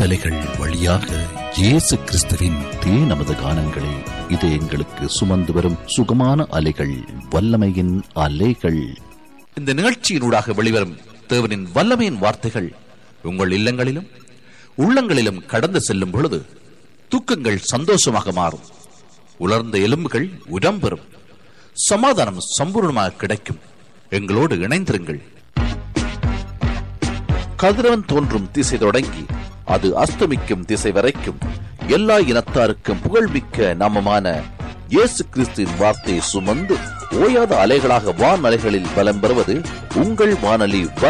காற்றலைகள் வழியாக இயேசு கிறிஸ்துவின் தே நமது கானங்களை இது எங்களுக்கு சுமந்து வரும் சுகமான அலைகள் வல்லமையின் அலைகள் இந்த நிகழ்ச்சியினூடாக வெளிவரும் தேவனின் வல்லமையின் வார்த்தைகள் உங்கள் இல்லங்களிலும் உள்ளங்களிலும் கடந்து செல்லும் பொழுது தூக்கங்கள் சந்தோஷமாக மாறும் உலர்ந்த எலும்புகள் உடம்பெறும் சமாதானம் சம்பூர்ணமாக கிடைக்கும் எங்களோடு இணைந்திருங்கள் கதிரவன் தோன்றும் திசை தொடங்கி அது அஸ்தமிக்கும் திசை வரைக்கும் எல்லா இனத்தாருக்கும் புகழ்மிக்க நாமமான இயேசு கிறிஸ்துவின் வார்த்தையை சுமந்து ஓயாத அலைகளாக வான் அலைகளில் பலம் பெறுவது உங்கள் வானொலி